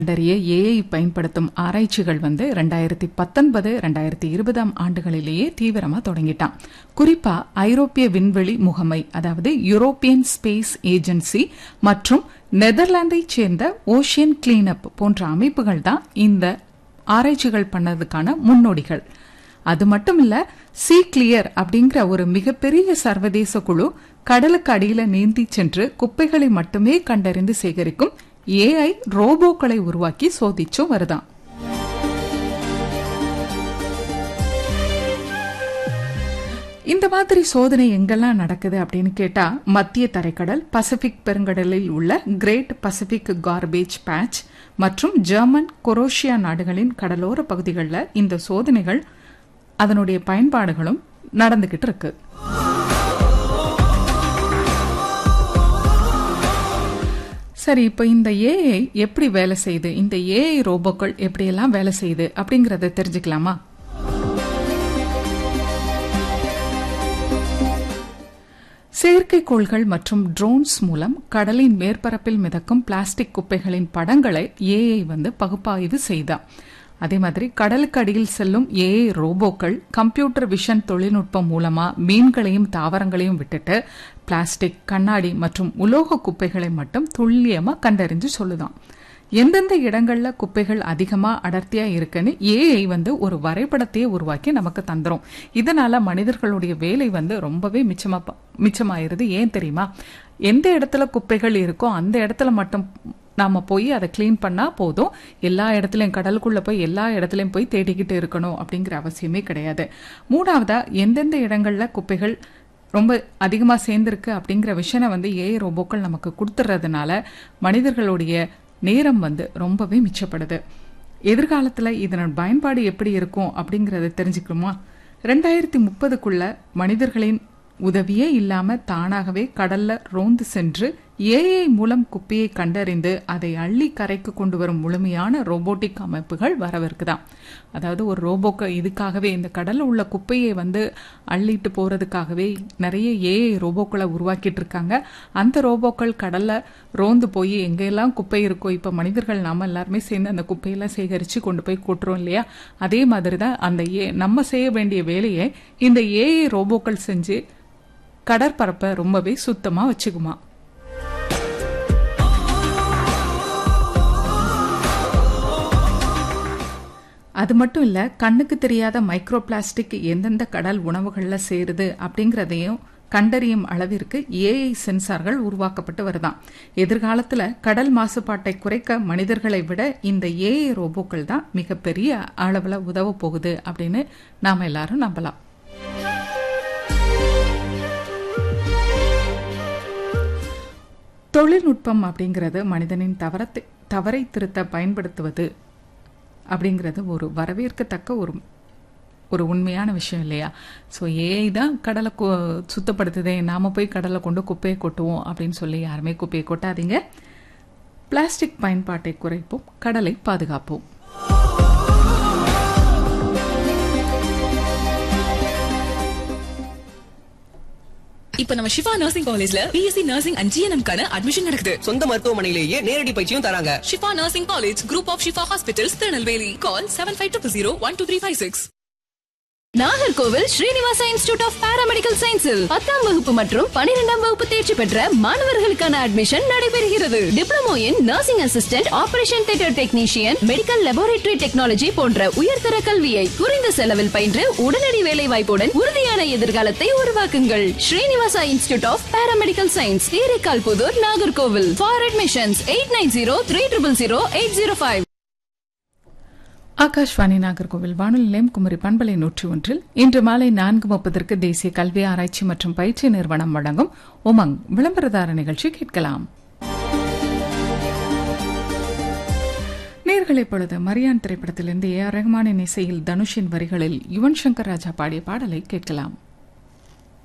கண்டறிய ஏஐ பயன்படுத்தும் ஆராய்ச்சிகள் வந்து ரெண்டாயிரத்தி பத்தொன்பது ரெண்டாயிரத்தி இருபதாம் ஆண்டுகளிலேயே தீவிரமா தொடங்கிட்டான் குறிப்பா ஐரோப்பிய விண்வெளி முகமை அதாவது யூரோப்பியன் ஸ்பேஸ் ஏஜென்சி மற்றும் நெதர்லாந்தைச் சேர்ந்த ஓஷியன் கிளீனப் போன்ற அமைப்புகள் தான் இந்த ஆராய்ச்சிகள் பண்ணதுக்கான முன்னோடிகள் அது மட்டும் இல்ல சீ கிளியர் அப்படிங்கிற ஒரு மிகப்பெரிய சர்வதேச குழு கடலுக்கு அடியில நீந்தி சென்று குப்பைகளை மட்டுமே கண்டறிந்து சேகரிக்கும் ஏஐ ரோபோக்களை உருவாக்கி சோதிச்சும் வருதாம் இந்த மாதிரி சோதனை எங்கெல்லாம் நடக்குது அப்படின்னு கேட்டா மத்திய தரைக்கடல் பசிபிக் பெருங்கடலில் உள்ள கிரேட் பசிபிக் கார்பேஜ் பேட்ச் மற்றும் ஜெர்மன் கொரோஷியா நாடுகளின் கடலோர பகுதிகளில் இந்த சோதனைகள் அதனுடைய பயன்பாடுகளும் நடந்துகிட்டு இருக்கு சரி இப்போ இந்த ஏஐ எப்படி வேலை செய்யுது இந்த ஏஐ ரோபோக்கள் எப்படியெல்லாம் வேலை செய்யுது அப்படிங்கறத தெரிஞ்சுக்கலாமா செயற்கைக்கோள்கள் மற்றும் ட்ரோன்ஸ் மூலம் கடலின் மேற்பரப்பில் மிதக்கும் பிளாஸ்டிக் குப்பைகளின் படங்களை ஏஐ வந்து பகுப்பாய்வு செய்தா அதே மாதிரி கடலுக்கு அடியில் செல்லும் ஏஐ ரோபோக்கள் கம்ப்யூட்டர் விஷன் தொழில்நுட்பம் மூலமா மீன்களையும் தாவரங்களையும் விட்டுட்டு பிளாஸ்டிக் கண்ணாடி மற்றும் உலோக குப்பைகளை மட்டும் துல்லியமா கண்டறிஞ்சு சொல்லுதான் எந்தெந்த இடங்கள்ல குப்பைகள் அதிகமா அடர்த்தியா இருக்குன்னு ஏஐ வந்து ஒரு வரைபடத்தையே உருவாக்கி நமக்கு தந்துரும் இதனால மனிதர்களுடைய வேலை வந்து ரொம்பவே மிச்சமா மிச்சமாயிருது ஏன் தெரியுமா எந்த இடத்துல குப்பைகள் இருக்கோ அந்த இடத்துல மட்டும் நாம போய் அதை கிளீன் பண்ணா போதும் எல்லா இடத்துலயும் கடலுக்குள்ள போய் எல்லா இடத்துலயும் போய் தேடிக்கிட்டு இருக்கணும் அப்படிங்கிற அவசியமே கிடையாது மூணாவதா எந்தெந்த இடங்கள்ல குப்பைகள் ரொம்ப அதிகமா சேர்ந்திருக்கு அப்படிங்கிற விஷயம் வந்து ஏஐ ரோபோக்கள் நமக்கு கொடுத்துறதுனால மனிதர்களுடைய நேரம் வந்து ரொம்பவே மிச்சப்படுது எதிர்காலத்துல இதனோட பயன்பாடு எப்படி இருக்கும் அப்படிங்கறத தெரிஞ்சுக்கணுமா ரெண்டாயிரத்தி முப்பதுக்குள்ள மனிதர்களின் உதவியே இல்லாம தானாகவே கடல்ல ரோந்து சென்று ஏஐ மூலம் குப்பையை கண்டறிந்து அதை அள்ளி கரைக்கு கொண்டு வரும் முழுமையான ரோபோட்டிக் அமைப்புகள் வரவிருக்குதான் அதாவது ஒரு ரோபோக்க இதுக்காகவே இந்த கடல்ல உள்ள குப்பையை வந்து அள்ளிட்டு போறதுக்காகவே நிறைய ஏஐ ரோபோக்களை உருவாக்கிட்டு இருக்காங்க அந்த ரோபோக்கள் கடல்ல ரோந்து போய் எங்கெல்லாம் குப்பை இருக்கோ இப்ப மனிதர்கள் நாம எல்லாருமே சேர்ந்து அந்த குப்பையெல்லாம் சேகரிச்சு கொண்டு போய் கொட்டுறோம் இல்லையா அதே மாதிரி தான் அந்த ஏ நம்ம செய்ய வேண்டிய வேலையை இந்த ஏஐ ரோபோக்கள் செஞ்சு கடற்பரப்பை ரொம்பவே சுத்தமா வச்சுக்குமா அது மட்டும் இல்ல கண்ணுக்கு தெரியாத மைக்ரோ பிளாஸ்டிக் எந்தெந்த கடல் உணவுகள்ல சேருது அப்படிங்கறதையும் கண்டறியும் அளவிற்கு ஏஐ சென்சார்கள் உருவாக்கப்பட்டு வருதாம் எதிர்காலத்துல கடல் மாசுபாட்டை குறைக்க மனிதர்களை விட இந்த ஏஐ ரோபோக்கள் தான் மிகப்பெரிய அளவுல உதவ போகுது அப்படின்னு நாம எல்லாரும் நம்பலாம் தொழில்நுட்பம் அப்படிங்கிறது மனிதனின் தவறத்தை தவறை திருத்த பயன்படுத்துவது அப்படிங்கிறது ஒரு வரவேற்கத்தக்க ஒரு ஒரு உண்மையான விஷயம் இல்லையா ஸோ ஏஐ தான் கடலை சுத்தப்படுத்துதே நாம் போய் கடலை கொண்டு குப்பையை கொட்டுவோம் அப்படின்னு சொல்லி யாருமே குப்பையை கொட்டாதீங்க பிளாஸ்டிக் பயன்பாட்டை குறைப்போம் கடலை பாதுகாப்போம் இப்ப நம்ம சிவா நர்சிங் காலேஜ்ல பிஎஸ்சி நர்சிங் அண்ட் ஜிஎன்எம் கான அட்மிஷன் நடக்குது சொந்த மருத்துவமனையிலேயே நேரடி பயிற்சியும் தராங்க Shifa nursing college group of Shifa hospitals Tirunelveli call seven five two zero one two three five six Nagercoil Srinivasa institute of paramedical சயின்ஸில் பத்தாம் வகுப்பு மற்றும் பனிரெண்டாம் வகுப்பு தேர்ச்சி பெற்ற மாணவர்களுக்கான அட்மிஷன் நடைபெறுகிறது diploma in nursing assistant operation theatre technician medical laboratory technology போன்ற உயர்தர கல்வியை குறைந்த செலவில் பயின்று உடனடி வேலை வாய்ப்புடன் உறுதியான எதிர்காலத்தை உருவாக்குங்கள் Srinivasa institute of paramedical science Therikal Pudur Nagercoil for admissions eight nine zero three triple zero eight zero five Akashvani Nagercoil வானொலி நிலையம் குமரி பண்பலை நூற்றி ஒன்றில் இன்று மாலை நான்கு முப்பதற்கு தேசிய கல்வி ஆராய்ச்சி மற்றும் பயிற்சி நிறுவனம் வழங்கும் உமங் விளம்பரதார நிகழ்ச்சி கேட்கலாம் நேர்களை பொழுது மரியான் திரைப்படத்திலிருந்து ஏ ஆர் ரஹ்மானின் இசையில் தனுஷின் வரிகளில் யுவன் சங்கர் ராஜா பாடிய பாடலை கேட்கலாம்